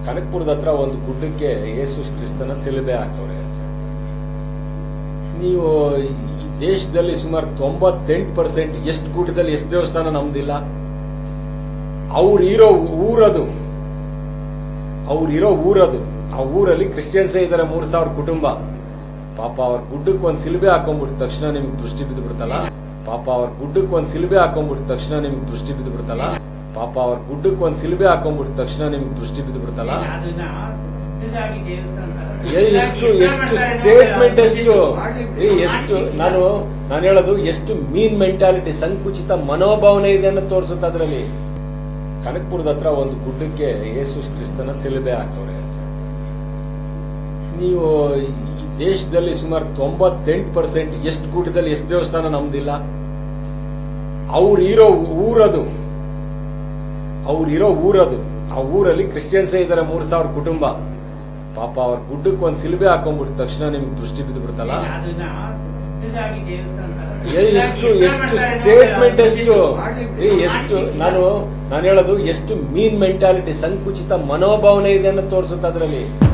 ಕನಕಪುರದ ಹತ್ರ ಒಂದು ಗುಡ್ಡಕ್ಕೆ ಯೇಸು ಕ್ರಿಸ್ತನ ಸಿಲುಬೆ ಹಾಕವ್ರೆ ನೀವು ಈ ದೇಶದಲ್ಲಿ ಸುಮಾರು ತೊಂಬತ್ತೆಂಟು ಪರ್ಸೆಂಟ್ ಎಷ್ಟು ಗುಡ್ಡದಲ್ಲಿ ಎಷ್ಟು ದೇವಸ್ಥಾನ ನಮ್ದಿಲ್ಲ ಅವ್ರು ಇರೋ ಊರದು ಅವ್ರು ಇರೋ ಊರದು ಆ ಊರಲ್ಲಿ ಕ್ರಿಶ್ಚಿಯನ್ಸೇ ಇದಾರೆ ಮೂರ್ ಸಾವಿರ ಕುಟುಂಬ ಪಾಪ ಅವ್ರ ಗುಡ್ಡಕ್ಕೆ ಒಂದ್ ಸಿಲುಬೆ ಹಾಕೊಂಡ್ಬಿಟ್ಟ ತಕ್ಷಣ ನಿಮ್ಗೆ ದೃಷ್ಟಿ ಬಿದ್ದು ಬಿಡ್ತಲ್ಲ ಪಾಪ ಅವ್ರ ಗುಡ್ಡಕ್ಕೆ ಒಂದ್ ಸಿಲುಬೆ ಹಾಕೊಂಡ್ಬಿಟ್ಟ ತಕ್ಷಣ ನಿಮ್ಗೆ ದೃಷ್ಟಿ ಬಿದ್ದು ಬಿಡ್ತಲ್ಲ ಪಾಪ ಅವ್ರ ಗುಡ್ಡಕ್ಕೆ ಒಂದ್ ಸಿಲುಬೆ ಹಾಕೊಂಡ್ಬಿಟ್ಟ ತಕ್ಷಣ ನಿಮ್ಗೆ ದೃಷ್ಟಿ ಬಿದ್ದು ಬಿಡ್ತಲ್ಲ ಅದನ್ನ ದೊಡ್ಡದಾಗಿ ದೇವಸ್ಥಾನ ಏ, ಎಷ್ಟು ಎಷ್ಟು ಸ್ಟೇಟ್ಮೆಂಟ್ ಎಷ್ಟು ಏ, ಎಷ್ಟು ನಾನು ನಾನು ಹೇಳೋದು ಎಷ್ಟು ಮೀನ್ ಮೆಂಟಾಲಿಟಿ ಸಂಕುಚಿತ ಮನೋಭಾವನೆ ಇದೆ ಅನ್ನೋ ತೋರಿಸುತ್ತೆ ಅದರಲ್ಲಿ ಕನಕಪುರದ ಹತ್ರ ಒಂದು ಗುಡ್ಡಕ್ಕೆ ಯೇಸು ಕ್ರಿಸ್ತನ ಸಿಲುಬೆ ಹಾಕವ್ರೆ ನೀವು ಈ ದೇಶದಲ್ಲಿ ಸುಮಾರು ತೊಂಬತ್ತೆಂಟು ಪರ್ಸೆಂಟ್ ಎಷ್ಟು ಗುಡ್ಡದಲ್ಲಿ ಎಷ್ಟು ದೇವಸ್ಥಾನ ನಮ್ದಿಲ್ಲ ಅವ್ರು ಇರೋ ಊರದು ಅವ್ರು ಇರೋ ಊರದು ಆ ಊರಲ್ಲಿ ಕ್ರಿಶ್ಚಿಯನ್ಸೇ ಇದಾರೆ ಮೂರ್ ಸಾವಿರ ಕುಟುಂಬ ಪಾಪ ಅವ್ರ ಗುಡ್ಡಕ್ಕೆ ಒಂದ್ ಸಿಲುಬೆ ಹಾಕೊಂಡ್ಬಿಟ್ಟ ತಕ್ಷಣ ನಿಮ್ಗೆ ದೃಷ್ಟಿ ಬಿದ್ದು ಬಿಡ್ತಲ್ಲ ಅದನ್ನ ದೊಡ್ಡದಾಗಿ ದೇವಸ್ಥಾನ ಏ, ಎಷ್ಟು ಎಷ್ಟು ಸ್ಟೇಟ್ಮೆಂಟ್ ಎಷ್ಟು ಏ, ಎಷ್ಟು ನಾನು ನಾನು ಹೇಳೋದು ಎಷ್ಟು ಮೀನ್ ಮೆಂಟಾಲಿಟಿ ಸಂಕುಚಿತ ಮನೋಭಾವನೆ ಇದೆ ಅನ್ನೋ ತೋರಿಸುತ್ತೆ ಅದರಲ್ಲಿ